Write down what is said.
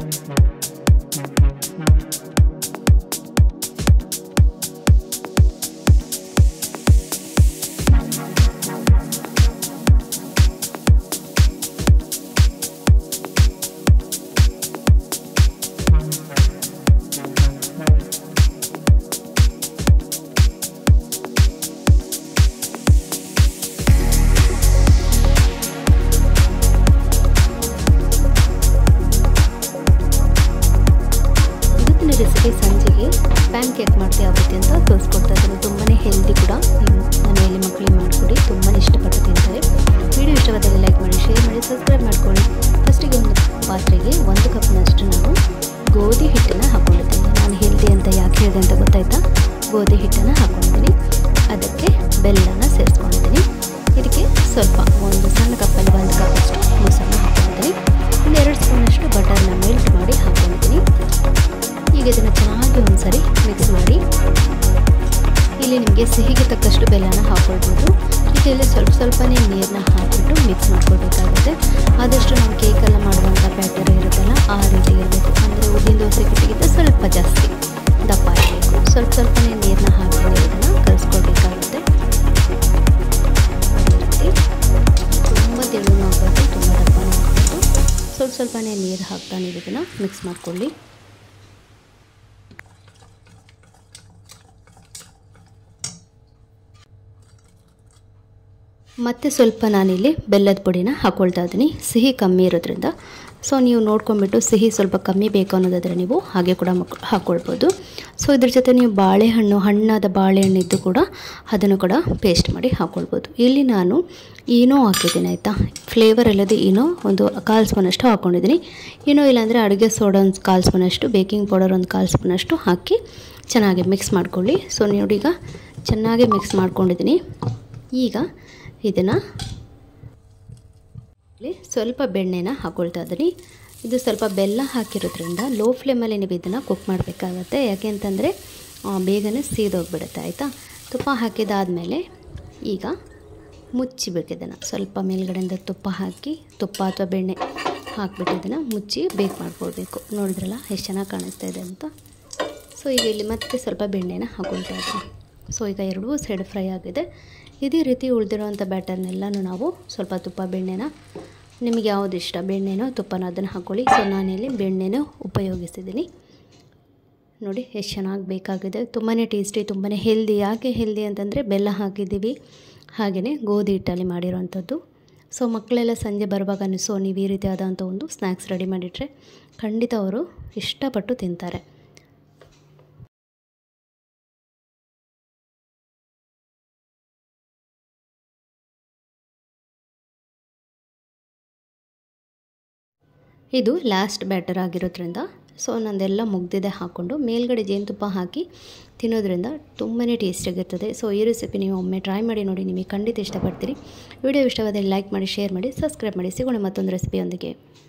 ಇವತ್ತಿನ ರೆಸಿಪಿ ಸಂಜೆಗೆ PAN cake ಮಾಡ್ತೀವಿ ಯಾವ ರೀತಿ ಅಂತ ತೋರಿಸ್ಕೊಡ್ತಾ ಇದ್ದೀನಿ ತುಂಬಾ ಹೆಲ್ದಿ ಕೂಡ ನಿಮ್ಮ ಮನೆಯಲ್ಲಿ ಮಕ್ಕಳಿಗೆ ಮಾಡಿಕೊಡಿ ತುಂಬಾ ಇಷ್ಟಪಟ್ಟು ತಿಂತಾರೆ ವಿಡಿಯೋ ಇಷ್ಟವಾದಲ್ಲಿ ಲೈಕ್ ಮಾಡಿ ಶೇರ್ ಮಾಡಿ ಸಬ್ಸ್ಕ್ರೈಬ್ ಮಾಡ್ಕೊಳ್ಳಿ ಫಸ್ಟಿಗೆ ಒಂದು ಪಾತ್ರೆಗೆ ಒಂದು ಕಪ್ನಷ್ಟು ನಾನು ಗೋಧಿ ಹಿಟ್ಟನ್ನು ಹಾಕೊಂಡಿದ್ದೀನಿ ನಾನು ಹೆಲ್ದಿ ಅಂತ ಯಾಕೆ ಹೇಳಿದೆ ಅಂತ ಗೊತ್ತಾಯ್ತಾ ಗೋಧಿ ಹಿಟ್ಟನ್ನು ಹಾಕೊಂಡಿದ್ದೀನಿ ಅದಕ್ಕೆ ಬೆಲ್ಲನ ಸೇರಿಸ್ಕೊಂಡಿದ್ದೀನಿ ಇದಕ್ಕೆ ಸ್ವಲ್ಪ ಒಂದು ಸಣ್ಣ ಕಪ್ಪಲ್ಲಿ ಒಂದು ಕಪ್ಪಷ್ಟು ಮೊಸರನ್ನ ಹಾಕೊಂಡಿದ್ದೀನಿ ಒಂದು ಎರಡು ಸ್ಪೂನಷ್ಟು ಬಟರ್ನ ಮೆಲ್ಟ್ ಮಾಡಿ ಹಾಕೊಂಡಿದ್ದೀನಿ ಈಗ ಇದನ್ನು ಚೆನ್ನಾಗಿ ಒಂದ್ಸರಿ ಮಿಕ್ಸ್ ಮಾಡಿ ಇಲ್ಲಿ ನಿಮಗೆ ಸಿಹಿಗೆ ತಕ್ಕಷ್ಟು ಬೆಲ್ಲನ ಹಾಕ್ಕೊಳ್ಬೋದು ಈಗ ಇಲ್ಲಿ ಸ್ವಲ್ಪ ಸ್ವಲ್ಪನೇ ನೀರನ್ನ ಹಾಕಿಬಿಟ್ಟು ಮಿಕ್ಸ್ ಮಾಡ್ಕೊಳ್ಬೇಕಾಗುತ್ತೆ ಆದಷ್ಟು ನಾವು ಕೇಕೆಲ್ಲ ಮಾಡುವಂಥ ಬ್ಯಾಟರ್ ಇರುತ್ತಲ್ಲ ಆ ರೀತಿ ಇರಬೇಕು ಅಂದರೆ ಉದ್ದಿನ ದೋಸೆ ಹಿಟ್ಟಿಗಿಂತ ಸ್ವಲ್ಪ ಜಾಸ್ತಿ ದಪ್ಪ ಇರಬೇಕು ಸ್ವಲ್ಪ ಸ್ವಲ್ಪನೇ ನೀರನ್ನ ಹಾಕಿ ಇದನ್ನು ಕಲಿಸ್ಕೊಳ್ಬೇಕಾಗುತ್ತೆ ಅದೇ ರೀತಿ ತುಂಬ ತೆಳುನೂ ಆಗಬಾರ್ದು ತುಂಬ ದಪ್ಪನೂ ಆಗಬಾರ್ದು ಸ್ವಲ್ಪ ಸ್ವಲ್ಪನೇ ನೀರು ಹಾಕ್ತಾ ನೀವು ಇದನ್ನು ಮಿಕ್ಸ್ ಮಾಡ್ಕೊಳ್ಳಿ ಮತ್ತು ಸ್ವಲ್ಪ ನಾನಿಲ್ಲಿ ಬೆಲ್ಲದ ಪುಡಿನ ಹಾಕ್ಕೊಳ್ತಾ ಇದ್ದೀನಿ ಸಿಹಿ ಕಮ್ಮಿ ಇರೋದ್ರಿಂದ ಸೊ ನೀವು ನೋಡ್ಕೊಂಬಿಟ್ಟು ಸಿಹಿ ಸ್ವಲ್ಪ ಕಮ್ಮಿ ಬೇಕು ಅನ್ನೋದಾದರೆ ನೀವು ಹಾಗೆ ಕೂಡ ಮಕ್ ಹಾಕ್ಕೊಳ್ಬೋದು ಸೊ ಇದ್ರ ಜೊತೆ ನೀವು ಬಾಳೆಹಣ್ಣು ಹಣ್ಣಾದ ಬಾಳೆಹಣ್ಣಿದ್ದು ಕೂಡ ಅದನ್ನು ಕೂಡ ಪೇಸ್ಟ್ ಮಾಡಿ ಹಾಕ್ಕೊಳ್ಬೋದು ಇಲ್ಲಿ ನಾನು ಏನೋ ಹಾಕಿದ್ದೀನಿ ಆಯಿತಾ ಫ್ಲೇವರ್ ಅಲ್ಲದೆ ಏನೋ ಒಂದು ಕಾಲು ಸ್ಪೂನಷ್ಟು ಹಾಕ್ಕೊಂಡಿದ್ದೀನಿ ಏನೋ ಇಲ್ಲಾಂದರೆ ಅಡುಗೆ ಸೋಡಾ ಒಂದು ಕಾಲು ಸ್ಪೂನಷ್ಟು ಬೇಕಿಂಗ್ ಪೌಡರ್ ಒಂದು ಕಾಲು ಸ್ಪೂನಷ್ಟು ಹಾಕಿ ಚೆನ್ನಾಗಿ ಮಿಕ್ಸ್ ಮಾಡ್ಕೊಳ್ಳಿ ಸೊ ನೋಡಿ ಈಗ ಚೆನ್ನಾಗಿ ಮಿಕ್ಸ್ ಮಾಡ್ಕೊಂಡಿದ್ದೀನಿ ಈಗ ಇದನ್ನು ಸ್ವಲ್ಪ ಬೆಣ್ಣೆನ ಹಾಕ್ಕೊಳ್ತಾ ಇದ್ದೀನಿ ಇದು ಸ್ವಲ್ಪ ಬೆಲ್ಲ ಹಾಕಿರೋದ್ರಿಂದ ಲೋ ಫ್ಲೇಮಲ್ಲಿ ನೀವು ಇದನ್ನು ಕುಕ್ ಮಾಡಬೇಕಾಗತ್ತೆ ಯಾಕೆಂತಂದರೆ ಬೇಗನೆ ಸೀದೋಗ್ಬಿಡುತ್ತೆ ಆಯಿತಾ ತುಪ್ಪ ಹಾಕಿದಾದಮೇಲೆ ಈಗ ಮುಚ್ಚಿಬೇಕು ಇದನ್ನು ಸ್ವಲ್ಪ ಮೇಲ್ಗಡೆಯಿಂದ ತುಪ್ಪ ಹಾಕಿ ತುಪ್ಪ ಅಥವಾ ಬೆಣ್ಣೆ ಹಾಕ್ಬಿಟ್ಟು ಇದನ್ನು ಮುಚ್ಚಿ ಬೇಕ್ ಮಾಡ್ಕೊಳ್ಬೇಕು ನೋಡಿದ್ರಲ್ಲ ಎಷ್ಟು ಚೆನ್ನಾಗಿ ಕಾಣಿಸ್ತಾ ಇದೆ ಅಂತ ಸೊ ಈಗ ಇಲ್ಲಿ ಮತ್ತೆ ಸ್ವಲ್ಪ ಬೆಣ್ಣೆನ ಹಾಕ್ಕೊಳ್ತಾ ಇದ್ದೀನಿ ಸೊ ಈಗ ಎರಡೂ ಸೈಡ್ ಫ್ರೈ ಆಗಿದೆ ಇದೇ ರೀತಿ ಉಳಿದಿರೋವಂಥ ಬ್ಯಾಟರ್ನೆಲ್ಲನೂ ನಾವು ಸ್ವಲ್ಪ ತುಪ್ಪ ಬೆಣ್ಣೆನ ನಿಮಗೆ ಯಾವುದು ಇಷ್ಟ ಬೆಣ್ಣೆನೋ ತುಪ್ಪನೋ ಅದನ್ನು ಹಾಕ್ಕೊಳ್ಳಿ ಸೊ ನಾನಿಲ್ಲಿ ಬೆಣ್ಣೆನೂ ಉಪಯೋಗಿಸಿದ್ದೀನಿ ನೋಡಿ ಎಷ್ಟು ಚೆನ್ನಾಗಿ ಬೇಕಾಗಿದೆ ತುಂಬಾ ಟೇಸ್ಟಿ ತುಂಬಾ ಹೆಲ್ದಿ ಯಾಕೆ ಹೆಲ್ದಿ ಅಂತಂದರೆ ಬೆಲ್ಲ ಹಾಕಿದ್ದೀವಿ ಹಾಗೆಯೇ ಗೋಧಿ ಹಿಟ್ಟಲ್ಲಿ ಮಾಡಿರೋವಂಥದ್ದು ಸೊ ಮಕ್ಕಳೆಲ್ಲ ಸಂಜೆ ಬರುವಾಗ ಸೊ ನೀವು ಈ ರೀತಿಯಾದಂಥ ಒಂದು ಸ್ನ್ಯಾಕ್ಸ್ ರೆಡಿ ಮಾಡಿಟ್ರೆ ಖಂಡಿತ ಅವರು ಇಷ್ಟಪಟ್ಟು ತಿಂತಾರೆ ಇದು ಲಾಸ್ಟ್ ಬ್ಯಾಟರ್ ಆಗಿರೋದ್ರಿಂದ ಸೊ ನಂದೆಲ್ಲ ಮುಗ್ದಿದೆ ಹಾಕ್ಕೊಂಡು ಮೇಲ್ಗಡೆ ಜೇನುತುಪ್ಪ ಹಾಕಿ ತಿನ್ನೋದ್ರಿಂದ ತುಂಬಾ ಟೇಸ್ಟಿಯಾಗಿರ್ತದೆ ಸೊ ಈ ರೆಸಿಪಿ ನೀವು ಒಮ್ಮೆ ಟ್ರೈ ಮಾಡಿ ನೋಡಿ ನಿಮಗೆ ಖಂಡಿತ ಇಷ್ಟಪಡ್ತೀರಿ ವಿಡಿಯೋ ಇಷ್ಟವಾದಲ್ಲಿ ಲೈಕ್ ಮಾಡಿ ಶೇರ್ ಮಾಡಿ ಸಬ್ಸ್ಕ್ರೈಬ್ ಮಾಡಿ ಸಿಗೋಣ ಮತ್ತೊಂದು ರೆಸಿಪಿಯೊಂದಿಗೆ